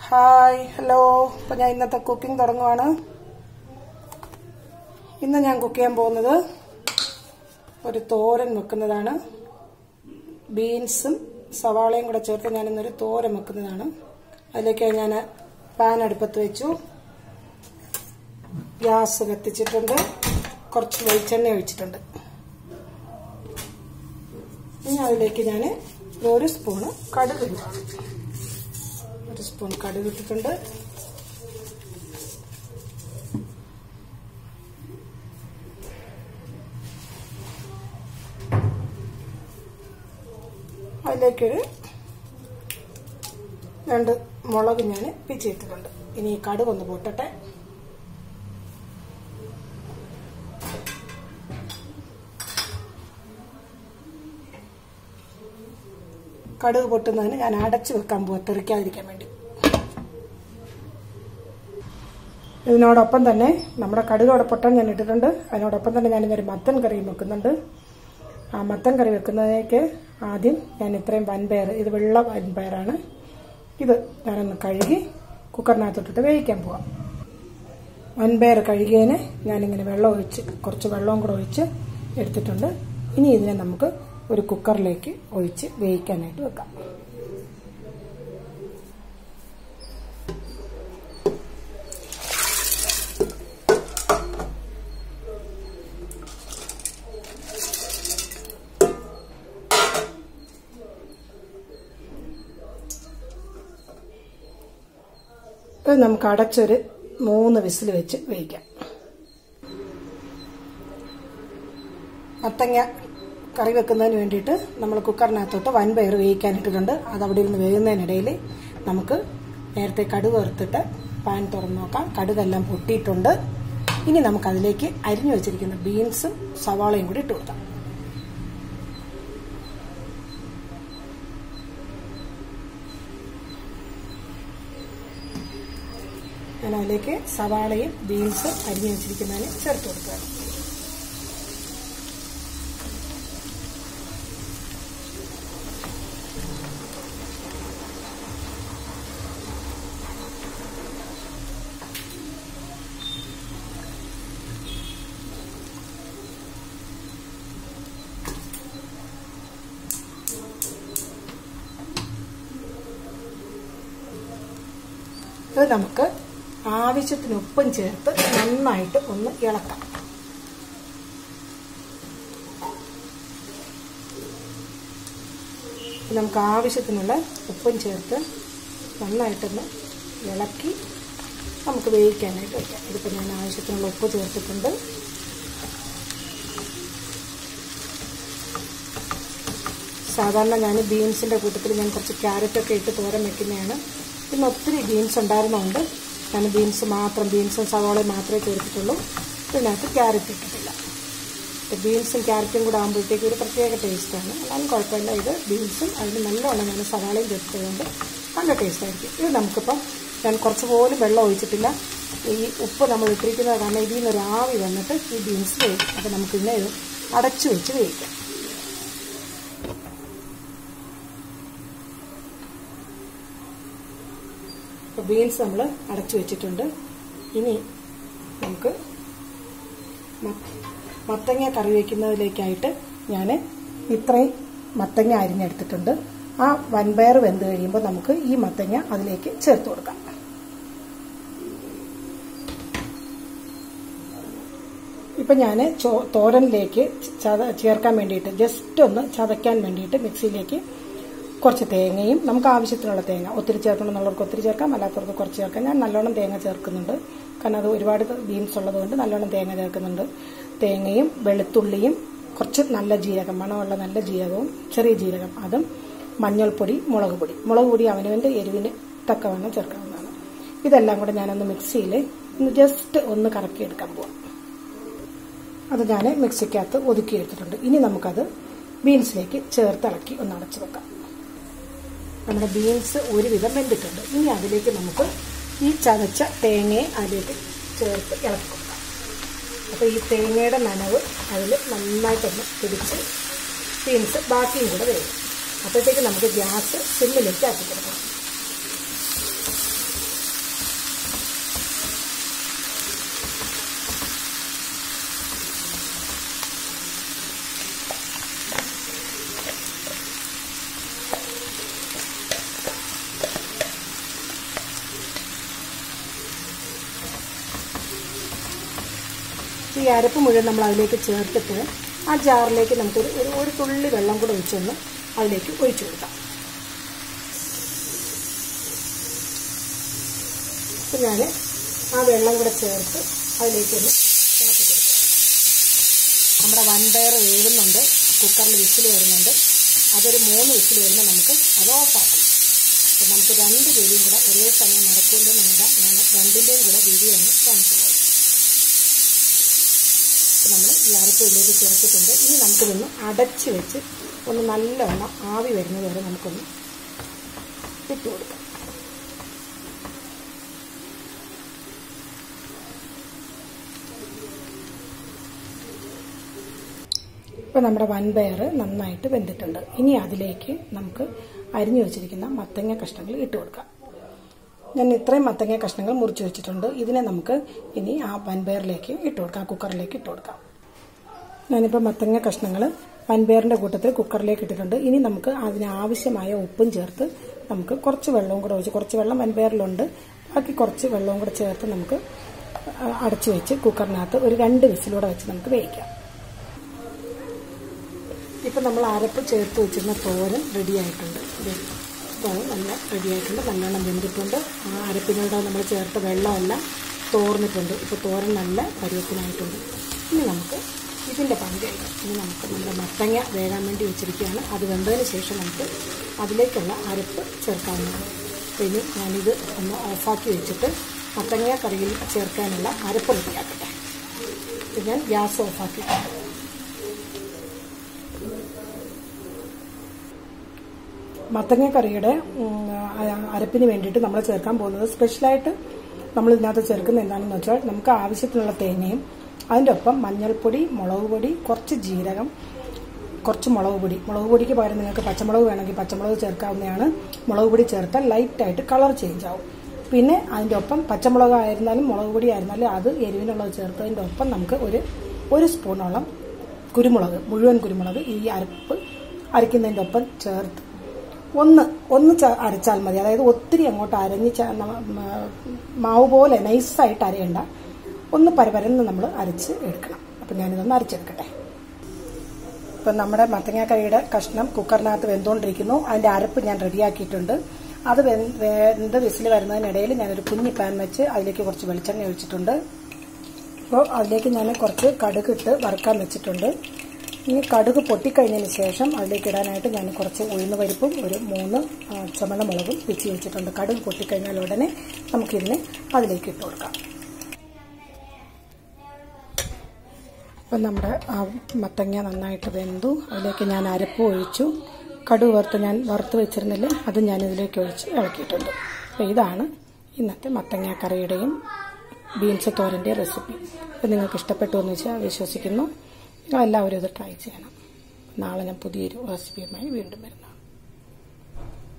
hi hello അപ്പോൾ ഞാൻ ഇന്നത്തെ കുക്കിംഗ് തുടങ്ങുവാണ് ഇന്ന് ഞാൻ കുക്ക് ചെയ്യാൻ പോകുന്നത് ഒരു തോരൻ വെക്കുന്നതാണ് ബീൻസും സവാളയും കൂടെ ചേർത്ത് ഞാൻ ഇന്നൊരു തോരൻ വെക്കുന്നതാണ് അതിലേക്ക് ഞാൻ പാൻ അടുപ്പത്ത് വെച്ചു ഗ്യാസ് കത്തിച്ചിട്ടുണ്ട് കുറച്ച് വെളിച്ചെണ്ണ ഒഴിച്ചിട്ടുണ്ട് ഇനി അതിലേക്ക് ഞാൻ ഒരു സ്പൂണ് കടുക് ഇടാം ഒരു സ്പൂൺ കടുക് ഇട്ടിട്ടുണ്ട് അതിലേക്കൊരു രണ്ട് മുളക് ഞാൻ പിച്ചിട്ടിട്ടുണ്ട് ഇനി ഈ കടുക് ഒന്ന് പൊട്ടട്ടെ കടുക് പൊട്ടുന്നതിന് ഞാൻ അടച്ചു വെക്കാൻ പോവാ തെറിക്കാതിരിക്കാൻ വേണ്ടി ഇതിനോടൊപ്പം തന്നെ നമ്മുടെ കടുക് അവിടെ പൊട്ടാൻ ഞാൻ ഇട്ടിട്ടുണ്ട് അതിനോടൊപ്പം തന്നെ ഞാൻ ഇന്നൊരു മത്തൻ കറിയും വെക്കുന്നുണ്ട് ആ മത്തൻ കറി വെക്കുന്നതിലേക്ക് ആദ്യം ഞാൻ ഇത്രയും വൻപയർ ഇത് വെള്ള വൻപയറാണ് ഇത് ഞാനൊന്ന് കഴുകി കുക്കറിനകത്തോട്ടിട്ട് വേവിക്കാൻ പോവാം വൻപയർ കഴുകിയതിന് ഞാനിങ്ങനെ വെള്ളം ഒഴിച്ച് കുറച്ച് വെള്ളവും കൂടെ ഒഴിച്ച് എടുത്തിട്ടുണ്ട് ഇനി ഇതിനെ നമുക്ക് ഒരു കുക്കറിലേക്ക് ഒഴിച്ച് വേവിക്കാനായിട്ട് വെക്കാം ഇത് നമുക്ക് അടച്ചൊരു മൂന്ന് വിസിൽ വെച്ച് വേവിക്കാം മത്തങ്ങ കറി വെക്കുന്നതിന് വേണ്ടിയിട്ട് നമ്മൾ കുക്കറിനകത്തോട്ട് വൻപയർ വേവിക്കാനിട്ടിട്ടുണ്ട് അത് അവിടെ ഇരുന്ന് വേകുന്നതിനിടയിൽ നമുക്ക് നേരത്തെ കടുക് വറുത്തിട്ട് പാൻ തുറന്നു നോക്കാം കടുകെല്ലാം പൊട്ടിയിട്ടുണ്ട് ഇനി നമുക്ക് അതിലേക്ക് അരിഞ്ഞു വെച്ചിരിക്കുന്ന ബീൻസും സവാളയും കൂടി ഇട്ട് കൊടുക്കാം ഞാൻ അതിലേക്ക് സവാളയും ബീൻസും അരിഞ്ഞു വെച്ചിരിക്കുന്നതിന് ചേർത്ത് കൊടുക്കുകയാണ് ഇത് നമുക്ക് ആവശ്യത്തിന് ഉപ്പും ചേർത്ത് നന്നായിട്ട് ഒന്ന് ഇളക്കാം നമുക്ക് ആവശ്യത്തിനുള്ള ഉപ്പും ചേർത്ത് നന്നായിട്ടൊന്ന് ഇളക്കി നമുക്ക് വേവിക്കാനായിട്ട് വയ്ക്കാം ഇതിപ്പോൾ ഞാൻ ആവശ്യത്തിനുള്ള ഉപ്പ് ചേർത്തിട്ടുണ്ട് സാധാരണ ഞാൻ ബീൻസിൻ്റെ കൂട്ടത്തിൽ ഞാൻ കുറച്ച് ക്യാരറ്റൊക്കെ ഇട്ട് തോരൻ വെക്കുന്നതാണ് ഇന്ന് ഒത്തിരി ബീൻസ് ഉണ്ടായിരുന്നതുകൊണ്ട് ഞാൻ ബീൻസ് മാത്രം ബീൻസും സവാളയും മാത്രമേ ചേർത്തിട്ടുള്ളൂ ഇതിനകത്ത് ക്യാരറ്റ് ഇട്ടിട്ടില്ല ബീൻസും ക്യാരറ്റും കൂടെ ആകുമ്പോഴത്തേക്ക് ഒരു പ്രത്യേക ടേസ്റ്റാണ് എന്നാലും കുഴപ്പമില്ല ഇത് ബീൻസും അതിന് നല്ലവണ്ണം ഞാൻ സവാളയും ചേർത്തതുകൊണ്ട് നല്ല ടേസ്റ്റായിരിക്കും ഇത് നമുക്കിപ്പം ഞാൻ കുറച്ച് പോലും വെള്ളം ഒഴിച്ചിട്ടില്ല ഈ ഉപ്പ് നമ്മൾ ഇട്ടിരിക്കുന്നത് കാരണം ഇതിൽ നിന്ന് ഒരു ആവി വന്നിട്ട് ഈ ബീൻസ് വേവിക്കും അപ്പോൾ നമുക്കിന്നെ ഇത് അടച്ചു വെച്ച് വേവിക്കാം അപ്പോൾ ബീൻസ് നമ്മൾ അടച്ചു വെച്ചിട്ടുണ്ട് ഇനി നമുക്ക് മത്തങ്ങ കറി വയ്ക്കുന്നതിലേക്കായിട്ട് ഞാൻ ഇത്രയും മത്തങ്ങ അരിഞ്ഞെടുത്തിട്ടുണ്ട് ആ വൻപയർ വെന്ത് കഴിയുമ്പോൾ നമുക്ക് ഈ മത്തങ്ങ അതിലേക്ക് ചേർത്ത് കൊടുക്കാം ഇപ്പം ഞാൻ ചോ തോരനിലേക്ക് ചത ചേർക്കാൻ വേണ്ടിയിട്ട് ജസ്റ്റ് ഒന്ന് ചതയ്ക്കാൻ വേണ്ടിയിട്ട് മിക്സിയിലേക്ക് കുറച്ച് തേങ്ങയും നമുക്ക് ആവശ്യത്തിനുള്ള തേങ്ങ ഒത്തിരി ചേർക്കണം എന്നുള്ളവർക്ക് ഒത്തിരി ചേർക്കാം അല്ലാത്തവർക്ക് കുറച്ച് ചേർക്കാം ഞാൻ നല്ലോണം തേങ്ങ ചേർക്കുന്നുണ്ട് കാരണം അത് ഒരുപാട് ബീൻസ് ഉള്ളതുകൊണ്ട് നല്ലോണം തേങ്ങ ചേർക്കുന്നുണ്ട് തേങ്ങയും വെളുത്തുള്ളിയും കുറച്ച് നല്ല ജീരകം മണമുള്ള നല്ല ജീരകവും ചെറിയ ജീരകം അതും മഞ്ഞൾപ്പൊടി മുളക് പൊടി മുളക് പൊടി അവനവൻ്റെ എരിവിന് തക്കവണ്ണം ചേർക്കാവുന്നതാണ് ഇതെല്ലാം കൂടെ ഞാനൊന്ന് മിക്സിയിൽ ഒന്ന് ജസ്റ്റ് ഒന്ന് കറക്കിയെടുക്കാൻ പോവാം അത് ഞാൻ മിക്സിക്കകത്ത് ഒതുക്കിയെടുത്തിട്ടുണ്ട് ഇനി നമുക്കത് ബീൻസിലേക്ക് ചേർത്തിളക്കി ഒന്ന് അടച്ചു വെക്കാം നമ്മുടെ ബീൻസ് ഒരുവിധം വെന്തിട്ടുണ്ട് ഇനി അതിലേക്ക് നമുക്ക് ഈ ചതച്ച തേങ്ങയെ അതിലേക്ക് ചേർത്ത് ഇളക്കി കൊടുക്കാം അപ്പോൾ ഈ തേങ്ങയുടെ നനവ് അതിൽ നന്നായിട്ടൊന്ന് പിടിച്ച് ബീൻസ് ബാക്കിയും കൂടെ വേവും അപ്പോഴത്തേക്ക് നമുക്ക് ഗ്യാസ് സിമ്മിലേക്ക് ആക്കി കൊടുക്കണം ഈ അരപ്പ് മുഴുവൻ നമ്മൾ അതിലേക്ക് ചേർത്തിട്ട് ആ ജാറിലേക്ക് നമുക്കൊരു ഒരു ഒരു തുള്ളി വെള്ളം കൂടെ ഒഴിച്ചൊന്ന് അതിലേക്ക് ഒഴിച്ചു കൊടുക്കാം അപ്പം ഞാൻ ആ വെള്ളം കൂടെ ചേർത്ത് അതിലേക്കൊന്ന് ഇളക്കി കൊടുക്കാം നമ്മുടെ വൻപയർ വേകുന്നുണ്ട് കുക്കറിൽ വിസിൽ വരുന്നുണ്ട് അതൊരു മൂന്ന് വിസിൽ വരുമ്പോൾ നമുക്ക് അത് ഓഫാക്കണം അപ്പം നമുക്ക് രണ്ട് ജോലിയും കൂടെ ഒരേ സമയം നടക്കുമല്ലോ നോക്കാം ഞാൻ രണ്ടിൻ്റെയും കൂടെ വീഡിയോ ഒന്ന് കാണിച്ചത് നമ്മൾ ഈ അരപ്പ് ഇതിലേക്ക് ചേർത്തിട്ടുണ്ട് ഇനി നമുക്കിതൊന്ന് അടച്ച് വെച്ച് ഒന്ന് നല്ലവണ്ണം ആവി വരുന്നത് വരെ നമുക്കൊന്ന് ഇട്ട് കൊടുക്കാം ഇപ്പോൾ നമ്മുടെ വൻപയർ നന്നായിട്ട് വെന്തിട്ടുണ്ട് ഇനി അതിലേക്ക് നമുക്ക് അരിഞ്ഞു വെച്ചിരിക്കുന്ന മത്തങ്ങ കഷ്ണങ്ങൾ ഇട്ട് കൊടുക്കാം ഞാൻ ഇത്രയും മത്തങ്ങ കഷ്ണങ്ങൾ മുറിച്ച് വെച്ചിട്ടുണ്ട് ഇതിനെ നമുക്ക് ഇനി ആ വൻപയറിലേക്ക് ഇട്ട് കൊടുക്കാം ആ കുക്കറിലേക്ക് ഇട്ട് കൊടുക്കാം ഞാനിപ്പോൾ മത്തങ്ങ കഷ്ണങ്ങൾ വൻപയറിൻ്റെ കൂട്ടത്തിൽ കുക്കറിലേക്ക് ഇട്ടിട്ടുണ്ട് ഇനി നമുക്ക് അതിന് ആവശ്യമായ ഉപ്പും ചേർത്ത് നമുക്ക് കുറച്ച് വെള്ളവും കൂടെ ഒഴിച്ച് കുറച്ച് വെള്ളം വൻപയറിലുണ്ട് ബാക്കി കുറച്ച് വെള്ളവും കൂടെ ചേർത്ത് നമുക്ക് അടച്ചു വെച്ച് കുക്കറിനകത്ത് ഒരു രണ്ട് വിസിലൂടെ വെച്ച് നമുക്ക് വേവിക്കാം ഇപ്പം നമ്മൾ അരപ്പ് ചേർത്ത് വെച്ചിരുന്ന തോരൻ റെഡി ആയിട്ടുണ്ട് ഇതാണ് നല്ല റെഡി ആയിട്ടുണ്ട് നല്ലോണം വെന്തിട്ടുണ്ട് ആ അരപ്പിനോട് നമ്മൾ ചേർത്ത വെള്ളമെല്ലാം തോർന്നിട്ടുണ്ട് ഇപ്പോൾ തോരൻ നല്ല പരുവത്തിനായിട്ടുണ്ട് ഇനി നമുക്ക് ഇതിൻ്റെ പങ്ക് കഴിക്കാം ഇനി നമുക്ക് നമ്മുടെ മത്തങ്ങ വേകാൻ വേണ്ടി വെച്ചിരിക്കുകയാണ് അത് വെന്തതിന് ശേഷം നമുക്ക് അതിലേക്കുള്ള അരപ്പ് ചേർക്കാവുന്നതാണ് അപ്പോൾ ഇനി ഞാനിത് ഒന്ന് ഓഫാക്കി വെച്ചിട്ട് മത്തങ്ങ കറിയിൽ ചേർക്കാനുള്ള അരപ്പ് റെഡിയാക്കട്ടെ ഞാൻ ഗ്യാസ് ഓഫാക്കിയിട്ടുണ്ട് മത്തങ്ങ കറിയുടെ അരപ്പിന് വേണ്ടിയിട്ട് നമ്മൾ ചേർക്കാൻ പോകുന്നത് സ്പെഷ്യലായിട്ട് നമ്മൾ ഇതിനകത്ത് ചേർക്കുന്നത് എന്താണെന്ന് വെച്ചാൽ നമുക്ക് ആവശ്യത്തിനുള്ള തേങ്ങയും അതിൻ്റെ ഒപ്പം മഞ്ഞൾപ്പൊടി മുളക് പൊടി കുറച്ച് ജീരകം കുറച്ച് മുളക് പൊടി മുളക് പൊടിക്ക് പകരം നിങ്ങൾക്ക് പച്ചമുളക് വേണമെങ്കിൽ പച്ചമുളക് ചേർക്കാവുന്നതാണ് മുളക് പൊടി ചേർത്താൽ ലൈറ്റായിട്ട് കളർ ചേഞ്ച് ആവും പിന്നെ അതിൻ്റെ ഒപ്പം പച്ചമുളക് ആയിരുന്നാലും മുളക് പൊടി ആയിരുന്നാലും അത് എരിവിനുള്ളത് ചേർത്തതിൻ്റെ ഒപ്പം നമുക്ക് ഒരു ഒരു സ്പൂണോളം കുരുമുളക് മുഴുവൻ കുരുമുളക് ഈ അരപ്പ് അരയ്ക്കുന്നതിൻ്റെ ഒപ്പം ചേർത്ത് ഒന്ന് ഒന്ന് അരച്ചാൽ മതി അതായത് ഒത്തിരി അങ്ങോട്ട് അരഞ്ഞ് മാവ് പോലെ നൈസായിട്ട് അരയണ്ട ഒന്ന് പരപരന്ന് നമ്മൾ അരച്ച് എടുക്കണം അപ്പം ഞാനിതൊന്ന് അരച്ചെടുക്കട്ടെ ഇപ്പം നമ്മുടെ മത്തങ്ങാക്കറിയുടെ കഷ്ണം കുക്കറിനകത്ത് വെന്തുകൊണ്ടിരിക്കുന്നു അതിൻ്റെ അരപ്പ് ഞാൻ റെഡിയാക്കിയിട്ടുണ്ട് അത് വെന്ത് വിസിൽ വരുന്നതിനിടയിൽ ഞാനൊരു കുഞ്ഞി പാൻ വെച്ച് അതിലേക്ക് കുറച്ച് വെളിച്ചെണ്ണ ഒഴിച്ചിട്ടുണ്ട് അപ്പോൾ അതിലേക്ക് ഞാൻ കുറച്ച് കടുക് ഇട്ട് വറുക്കാൻ വെച്ചിട്ടുണ്ട് ഇനി കടുക് പൊട്ടിക്കഴിഞ്ഞതിന് ശേഷം അതിലേക്ക് ഇടാനായിട്ട് ഞാൻ കുറച്ച് ഉഴുന്ന് പരിപ്പും ഒരു മൂന്ന് ചുമന്ന മുളകും പിച്ചി വെച്ചിട്ടുണ്ട് കടുക് പൊട്ടിക്കഴിഞ്ഞാൽ ഉടനെ നമുക്കിതിനെ അതിലേക്ക് ഇട്ട് കൊടുക്കാം അപ്പം നമ്മുടെ ആ മത്തങ്ങ നന്നായിട്ട് വെന്തു അതിലേക്ക് ഞാൻ അരപ്പ് ഒഴിച്ചു കടുക് വറുത്ത് ഞാൻ വറുത്ത് വെച്ചിരുന്നില്ലേ അത് ഞാൻ ഇതിലേക്ക് ഒഴിച്ച് ഇളക്കിയിട്ടുണ്ട് അപ്പോൾ ഇതാണ് ഇന്നത്തെ മത്തങ്ങ കറിയുടെയും ബീൻസ് തോരൻ്റെയും റെസിപ്പി അപ്പോൾ നിങ്ങൾക്ക് ഇഷ്ടപ്പെട്ടു എന്ന് വെച്ചാൽ വിശ്വസിക്കുന്നു നിങ്ങളെല്ലാവരും ഇത് ട്രൈ ചെയ്യണം നാളെ ഞാൻ പുതിയൊരു റെസിപ്പിയുമായി വീണ്ടും വരുന്നതാണ്